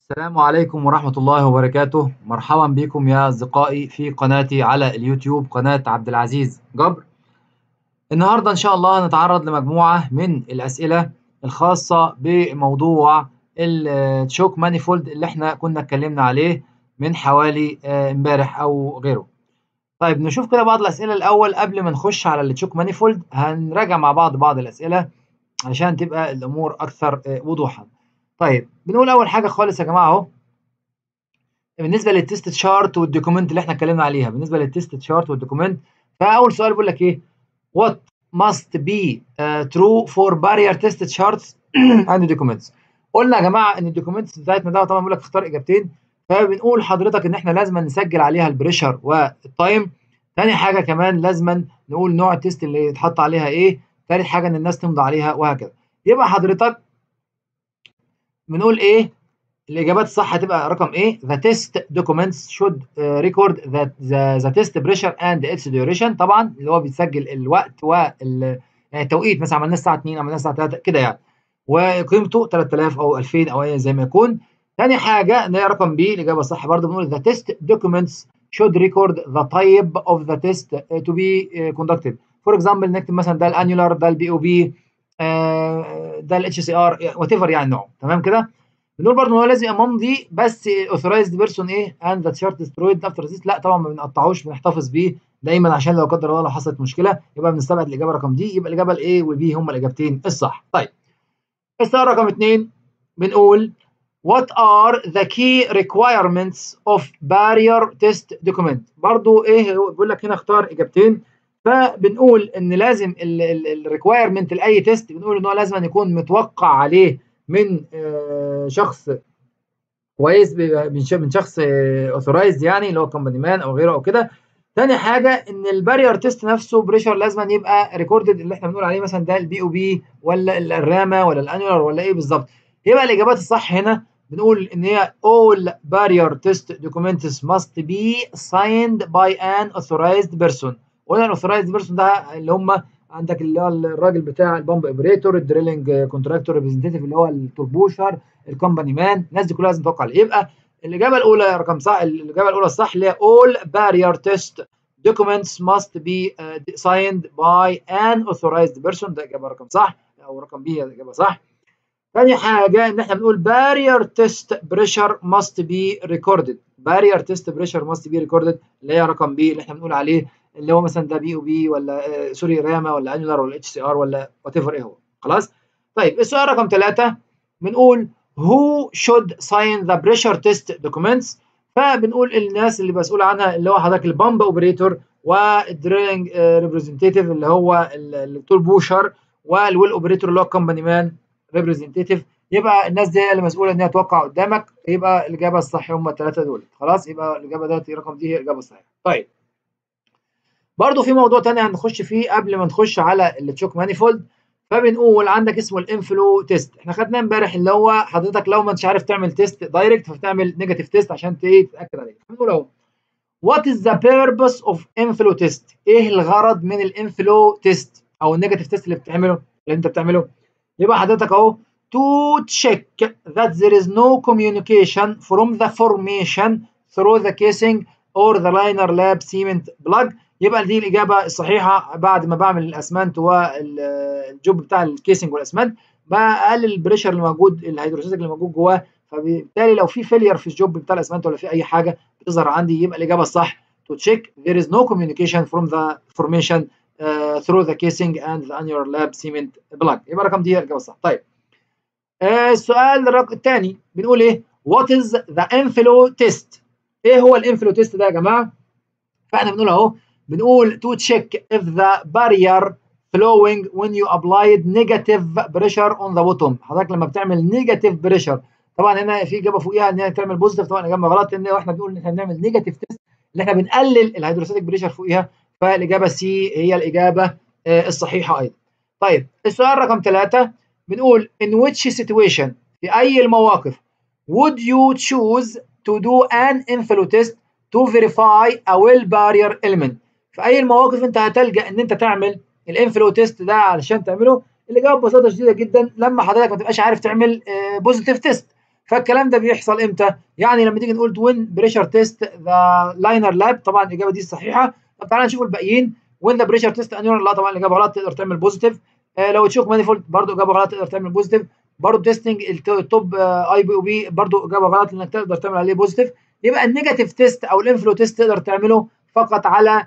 السلام عليكم ورحمة الله وبركاته مرحبا بكم يا أصدقائي في قناتي على اليوتيوب قناة عبد العزيز جبر النهاردة إن شاء الله هنتعرض لمجموعة من الأسئلة الخاصة بموضوع التشوك مانيفولد اللي احنا كنا اتكلمنا عليه من حوالي امبارح أو غيره طيب نشوف كده بعض الأسئلة الأول قبل ما نخش على التشوك مانيفولد هنراجع مع بعض بعض الأسئلة عشان تبقى الأمور أكثر وضوحا طيب بنقول اول حاجه خالص يا جماعه اهو بالنسبه للتست تشارت والدوكيمنت اللي احنا اتكلمنا عليها بالنسبه للتست تشارت والدوكيمنت فاول سؤال بيقول لك ايه what must be uh, true for barrier test charts and documents قلنا يا جماعه ان الدوكيومنتس بتاعتنا ده طبعا بيقول لك اختار اجابتين فبنقول حضرتك ان احنا لازم نسجل عليها البريشر والتايم تاني حاجه كمان لازم نقول نوع التست اللي يتحط عليها ايه تالت حاجه ان الناس تمضي عليها وهكذا يبقى حضرتك بنقول ايه الاجابات الصح هتبقى رقم ايه the test documents should uh, record the, the, the test pressure and its duration طبعا اللي هو بيسجل الوقت وال يعني التوقيت مثلا عملناه الساعه 2 عملناه الساعه 3 كده يعني وقيمته 3000 او 2000 او اي زي ما يكون ثاني حاجه ان هي رقم بي الاجابه الصح برضه بنقول the test documents should record the type of the test to be conducted for example نكتب مثلا ده الانيولار ده البي او بي ده الاتش سي ار وات ايفر يعني نوع تمام كده بنقول برضه ان هو لازم يبقى ممضي بس اوثرايزد بيرسون ايه اند ذا شارت ديسترويد افتر ذيس لا طبعا ما بنقطعوش بنحتفظ بيه دايما عشان لو قدر الله لو حصلت مشكله يبقى بنستبعد الاجابه رقم دي يبقى الاجابه الاي والبي هم الاجابتين الصح طيب السؤال رقم اثنين بنقول What are the key requirements of barrier test document؟ برضو ايه بيقول لك هنا اختار اجابتين فبنقول ان لازم الريكوايرمنت لاي تيست بنقول ان هو لازم أن يكون متوقع عليه من شخص كويس من شخص اوثورايزد يعني اللي هو كومباني مان او غيره او كده تاني حاجه ان البارير تيست نفسه بريشر لازم أن يبقى ريكوردد اللي احنا بنقول عليه مثلا ده البي او بي ولا الرامه ولا الانيولار ولا ايه بالظبط يبقى الاجابات الصح هنا بنقول ان هي all barrier test documents must be signed by an authorized person قلنا الاوثرايزد بيرسون ده اللي هم عندك اللي هو الراجل بتاع البامب اوبريتور الدريلنج كونتراكتور ريبريزنتيف اللي هو التوربوشر الكومباني مان الناس دي كلها لازم نتوقع عليه يبقى الاجابه الاولى رقم صح الاجابه الاولى الصح اللي هي all barrier test documents must be uh, signed by an authorized person ده اجابه رقم صح او رقم بي اجابه صح ثاني حاجه ان احنا بنقول barrier test pressure must be recorded barrier test pressure must be recorded اللي هي رقم بي اللي احنا بنقول عليه اللي هو مثلا ده بي او بي ولا آه سوري راما ولا انيولار ولا اتش سي ار ولا وات ايفر ايه هو خلاص طيب السؤال رقم ثلاثة بنقول who should sign the pressure test documents فبنقول الناس اللي مسؤول عنها اللي هو حضرتك البامب اوبريتور والدريلنج ريبريزنتيف اللي هو التول بوشر والويل اوبريتور اللي هو الكومباني مان ريبريزنتيف يبقى الناس دي اللي مسؤوله ان هي توقع قدامك يبقى الاجابه الصح هم الثلاثه دول خلاص يبقى الاجابه دلوقتي رقم دي هي الاجابه الصحيحه طيب برضه في موضوع تاني هنخش فيه قبل ما نخش على التشوك مانيفولد فبنقول عندك اسمه الانفلو تيست احنا خدناه امبارح اللي هو حضرتك لو ما انتش عارف تعمل تيست دايركت فبتعمل نيجاتيف تيست عشان تتاكد عليه بنقول اهو وات از ذا بيربس اوف انفلو تيست ايه الغرض من الانفلو تيست او النيجاتيف تيست اللي بتعمله اللي انت بتعمله يبقى حضرتك اهو to check that there is no communication from the formation through the casing or the liner lab cement plug يبقى دي الاجابه الصحيحه بعد ما بعمل الاسمنت والجوب بتاع الكيسنج والاسمنت بقلل البريشر اللي موجود الهيدروستاتيك اللي موجود جواه فبالتالي لو في فيلير في الجوب بتاع الاسمنت ولا في اي حاجه بتظهر عندي يبقى الاجابه الصح to check there is no communication from the formation uh, through the casing and the annular lab cement plug يبقى رقم دي الاجابه الصح طيب آه السؤال الثاني بنقول ايه what is the inflow test ايه هو الانفلو تيست ده يا جماعه فاحنا بنقول اهو بنقول to check if the barrier flowing when you applied negative pressure on the bottom حضرتك لما بتعمل negative pressure طبعا هنا في اجابه فوقيها ان هي تعمل بوزيتيف طبعا اجابه غلط لان احنا بنقول ان احنا بنعمل نيجاتيف تيست اللي احنا بنقلل الهيدروستاتيك بريشر فوقيها فالاجابه سي هي الاجابه آه الصحيحه ايضا طيب السؤال رقم ثلاثة بنقول in which situation في اي المواقف would you choose to do an inflow test to verify a well barrier element في اي المواقف انت هتلجا ان انت تعمل الانفلو تيست ده علشان تعمله الاجابه ببساطه شديده جدا لما حضرتك ما تبقاش عارف تعمل بوزيتيف تيست فالكلام ده بيحصل امتى؟ يعني لما تيجي نقول وين بريشر تيست ذا لاينر لاب طبعا الاجابه دي صحيحه طب تعالى نشوف الباقيين وين ذا بريشر تيست انيور لا طبعا الاجابه غلط تقدر تعمل بوزيتيف آه لو تشوف مانيفولد برضه اجابه غلط تقدر تعمل بوزيتيف برضه تيستنج التوب اي بي او بي برضه اجابه غلط انك تقدر تعمل عليه بوزيتيف يبقى النيجاتيف تيست او الانفلو تيست تقدر تعمله فقط على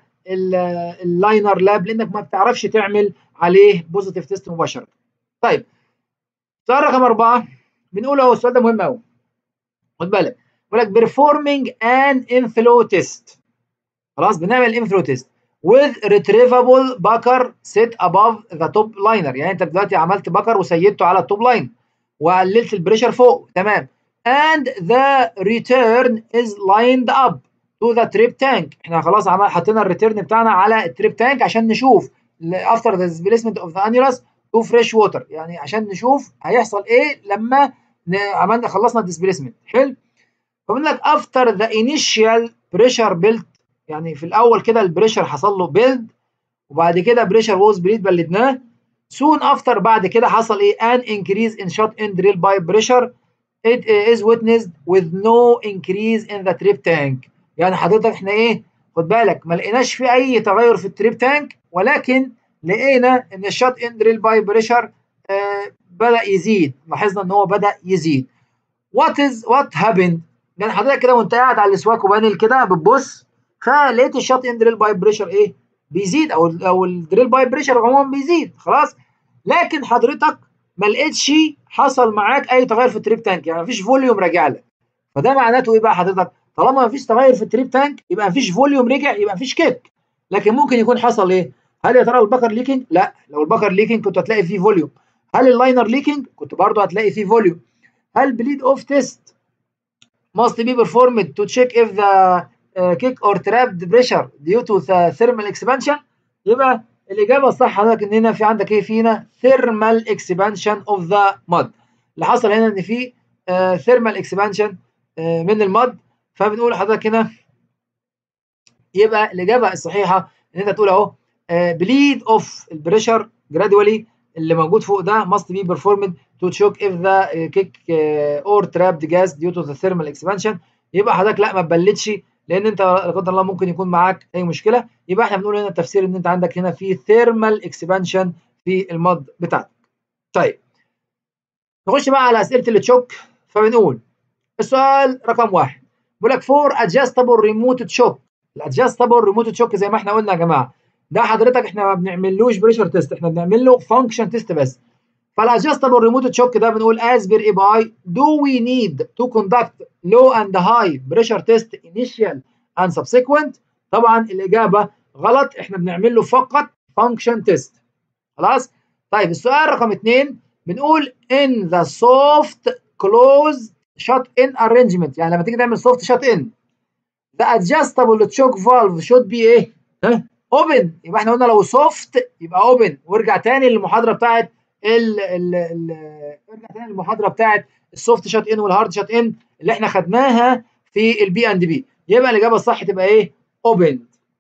اللاينر لاب لانك ما بتعرفش تعمل عليه بوزيتيف تيست مباشره. طيب سؤال رقم اربعه بنقول اهو السؤال ده مهم قوي. خد بالك بيقول لك performing an inflow test خلاص بنعمل انفلو تيست with retrievable bucker set above the top liner يعني انت دلوقتي عملت بكر وسيبته على التوب لاين وقللت البريشر فوق تمام and the return is lined up to the trip tank احنا خلاص عمل حطينا الريتيرن بتاعنا على التريب تانك عشان نشوف after the displacement of the annulus to fresh water يعني عشان نشوف هيحصل ايه لما عملنا خلصنا الديسبيسمنت حلو فبيقول لك after the initial pressure built يعني في الاول كده البريشر حصل له بيلد وبعد كده بريشر ووز بريد بلدناه soon after بعد كده حصل ايه an increase in shot in drill pipe pressure it is witnessed with no increase in the trip tank يعني حضرتك احنا ايه خد بالك ما لقيناش في اي تغير في التريب تانك ولكن لقينا ان الشوت ان دريل باي بريشر آه بدا يزيد لاحظنا ان هو بدا يزيد وات از وات هابند يعني حضرتك كده وانت قاعد على السواك وبانل كده بتبص فلقيت الشوت ان دريل باي بريشر ايه بيزيد او او الدريل باي بريشر عموما بيزيد خلاص لكن حضرتك ما لقيتش حصل معاك اي تغير في التريب تانك يعني مفيش فوليوم راجع لك فده معناته ايه بقى حضرتك طالما مفيش تغير في التريب تانك يبقى مفيش فوليوم رجع يبقى مفيش كيك لكن ممكن يكون حصل ايه هل يا ترى البكر ليكنج لا لو البكر ليكنج كنت هتلاقي فيه فوليوم هل اللاينر ليكنج كنت برضه هتلاقي فيه فوليوم هل بليد اوف تيست must be performed to check if the uh, kick or trapped pressure due to the thermal expansion يبقى الاجابه الصح حضرتك ان هنا في عندك ايه في هنا thermal expansion of the mud اللي حصل هنا ان في uh, thermal expansion uh, من المد فبنقول لحضرتك هنا يبقى الاجابه الصحيحه ان انت تقول اهو بليد اوف البريشر جرادولي اللي موجود فوق ده must be performed to check if the kick or trapped gas due to the thermal expansion يبقى حضرتك لا ما تبلدش لان انت لا قدر الله ممكن يكون معاك اي مشكله يبقى احنا بنقول هنا التفسير ان انت عندك هنا في ثيرمال اكسبانشن في المض بتاعتك. طيب نخش بقى على اسئله التشوك فبنقول السؤال رقم واحد بيقول لك فور ادجستبل ريموت تشوك الادجستبل ريموت تشوك زي ما احنا قلنا يا جماعه ده حضرتك احنا ما بنعملوش بريشر تيست احنا بنعمل له فانكشن تيست بس فالادجستبل ريموت تشوك ده بنقول as per EBI do we need to conduct low and high pressure test initial and subsequent طبعا الاجابه غلط احنا بنعمل له فقط function test خلاص طيب السؤال رقم اثنين بنقول in the soft closed shut in arrangement يعني لما تيجي تعمل soft shut in the adjustable choke valve should be ايه؟ ها؟ open يبقى احنا قلنا لو soft يبقى open وارجع تاني للمحاضره بتاعت ال ال ال ارجع تاني للمحاضره بتاعت السوفت شات ان والهارد شات ان اللي احنا خدناها في البي اند بي يبقى الاجابه الصح تبقى ايه؟ open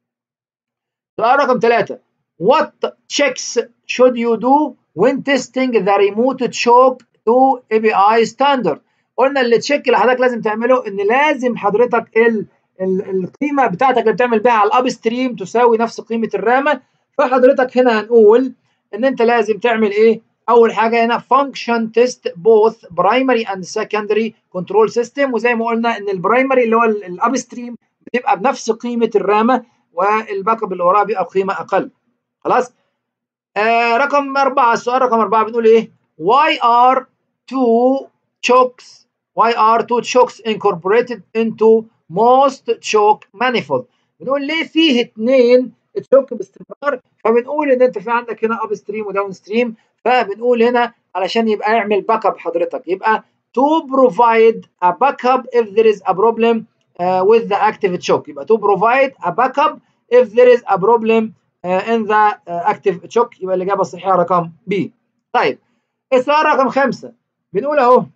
سؤال رقم ثلاثة What checks should you do when testing the remote choke to API standard؟ قلنا اللي تشيك اللي حضرتك لازم تعمله ان لازم حضرتك ال ال القيمه بتاعتك اللي بتعمل بيها على الاب ستريم تساوي نفس قيمه الرامه فحضرتك هنا هنقول ان انت لازم تعمل ايه؟ اول حاجه هنا function test both primary and secondary control system وزي ما قلنا ان البرايمري اللي هو الاب ستريم بتبقى بنفس قيمه الرامه والباك اب اللي وراها بيبقى بقيمه اقل خلاص؟ آه رقم أربعة السؤال رقم أربعة بنقول إيه؟ Why are two chokes why are two chokes incorporated into most choke manifold بنقول ليه فيه اتنين تشوك باستمرار فبنقول ان انت في عندك هنا اب ستريم وداون ستريم فبنقول هنا علشان يبقى يعمل باك اب حضرتك يبقى to provide a backup if there is a problem uh, with the active choke يبقى to provide a backup if there is a problem uh, in the uh, active choke يبقى الاجابه الصحيحه رقم B طيب السؤال رقم خمسة بنقول اهو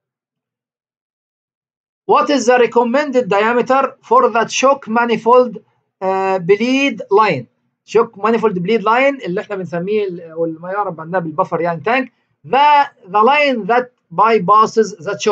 What is the recommended diameter for the choke manifold uh, bleed line choke manifold bleed line اللي احنا بنسميه او ما يعرف عندنا بالبفر يعني تانك the the line that bypasses the chokes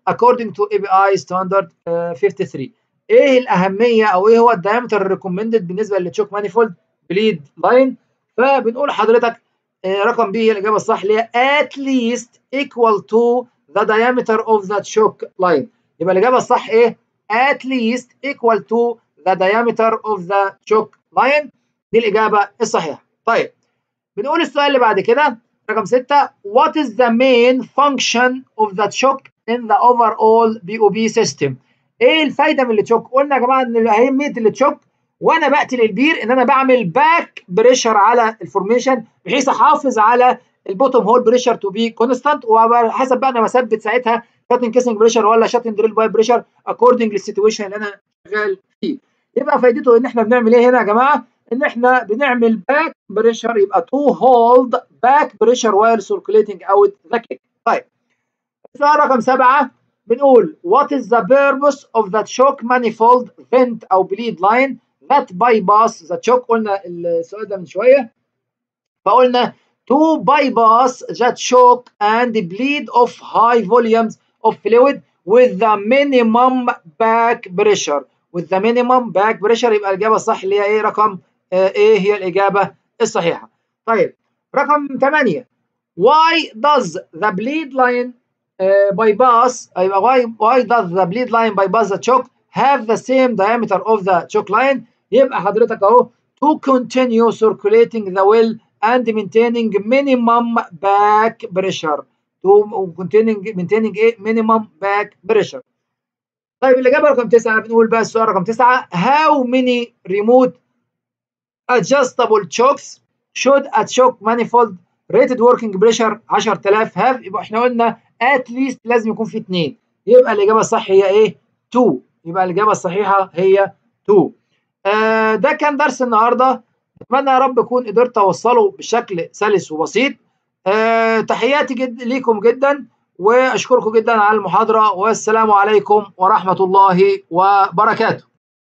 according to API standard uh, 53 ايه الاهميه او ايه هو الدايمتر ريكومندد بالنسبه للتشوك مانيفولد بليد لاين فبنقول لحضرتك آه، رقم بي هي الاجابه الصح اللي هي at least equal to the diameter of the choke line يبقى الاجابه الصح ايه at least equal to the diameter of the choke line دي الاجابه الصحيحه طيب بنقول السؤال اللي بعد كده رقم 6 what is the main function of the choke in the overall BOB system ايه الفايده من التشوك قلنا يا جماعه ان اهميه التشوك وانا بقتل البير ان انا بعمل باك بريشر على الفورميشن بحيث احافظ على البوتوم هول بريشر تو بي كونستانت وحسب بقى انا بثبت ساعتها شاتن كيسنج بريشر ولا شاتن دريل باي بريشر اكوردنج للسيتويشن اللي انا شغال فيه يبقى فايدته ان احنا بنعمل ايه هنا يا جماعه ان احنا بنعمل باك بريشر يبقى تو هولد باك بريشر وايل سيركوليتنج اوت ذا كيك طيب السؤال رقم سبعه بنقول what is the purpose of the choke manifold vent او bleed line that bypass the choke قلنا السؤال ده من شويه فقلنا to bypass the choke and bleed of high volumes of fluid with the minimum back pressure with the minimum back pressure يبقى الإجابة الصح اللي هي إيه رقم آه إيه هي الإجابة الصحيحة. طيب رقم 8 why does the bleed line uh, bypass يبقى why why does the bleed line bypass the choke have the same diameter of the choke line يبقى حضرتك أهو to continue circulating the well and maintaining minimum back pressure to containing maintaining ايه minimum back pressure طيب الإجابة رقم تسعة بنقول بقى السؤال رقم تسعة how many remote adjustable chokes should a choke manifold rated working pressure 10000 have يبقى احنا قلنا at least لازم يكون في اثنين يبقى الإجابة الصح هي ايه 2 يبقى الإجابة الصحيحة هي 2 آه ده كان درس النهارده اتمنى يا رب اكون قدرت اوصله بشكل سلس وبسيط أه تحياتي جد ليكم جدا واشكركم جدا على المحاضره والسلام عليكم ورحمه الله وبركاته